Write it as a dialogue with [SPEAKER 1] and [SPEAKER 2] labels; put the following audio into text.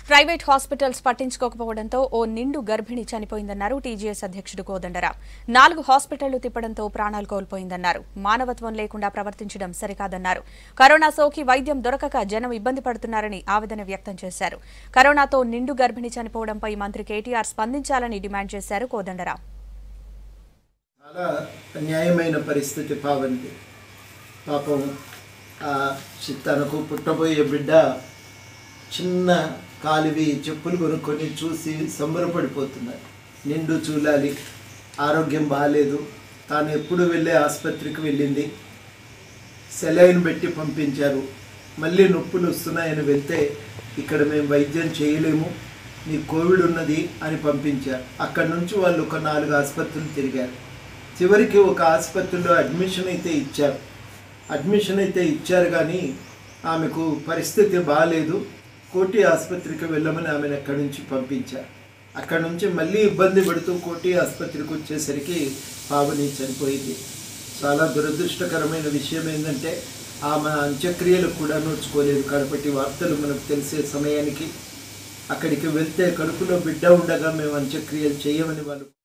[SPEAKER 1] private hospitals పట్టించుకోకపోవడంతో ఓ నిండు గర్భిణి చనిపోయిందన్నారు TGS అధ్యక్షుడు కోదండరాం నాలుగు హాస్పిటళ్లు తిప్పడంతో ప్రాణాలు కోల్పోయిందన్నారు మానవత్వం లేకుండా ప్రవర్తించడం సరికాదన్నారు కరోనా సోకి వైద్యం దొరకక జనం ఇబ్బంది పడుతున్నారని ఆవేదన వ్యక్తం చేశారు కరోనాతో నిండు గర్భిణి చనిపోవడంపై మంత్రి కేటీఆర్ స్పందించాలని డిమాండ్ చేశారు కోదండరాం
[SPEAKER 2] చాలా న్యాయమైన పరిస్థితి పావంది పాపం ఆ చి- తనకు పుట్టబోయే బిడ్డ చిన్న కాలివి చెప్పులు కొనుక్కొని చూసి సంబరపడిపోతున్నారు నిండు చూలాలి ఆరోగ్యం బాగాలేదు తాను ఎప్పుడు వెళ్ళే ఆసుపత్రికి వెళ్ళింది సెలైన్ పెట్టి పంపించారు మళ్ళీ నొప్పులు వస్తున్నాయని వెళ్తే ఇక్కడ మేము వైద్యం చేయలేము మీ కోవిడ్ ఉన్నది అని పంపించారు అక్కడ నుంచి వాళ్ళు ఒక నాలుగు ఆసుపత్రులు తిరిగారు చివరికి ఒక ఆసుపత్రిలో అడ్మిషన్ అయితే ఇచ్చారు అడ్మిషన్ అయితే ఇచ్చారు కానీ ఆమెకు పరిస్థితి బాగాలేదు కోటి ఆసుపత్రికి వెళ్ళమని ఆమెను అక్కడి నుంచి పంపించారు అక్కడ నుంచి మళ్ళీ ఇబ్బంది పడుతూ కోటి ఆసుపత్రికి వచ్చేసరికి పావని చనిపోయింది చాలా దురదృష్టకరమైన విషయం ఏంటంటే ఆమె అంత్యక్రియలకు కూడా నోచుకోలేదు కాబట్టి వార్తలు మనకు తెలిసే సమయానికి అక్కడికి వెళ్తే కడుపులో బిడ్డ ఉండగా మేము అంత్యక్రియలు చేయమని వాళ్ళు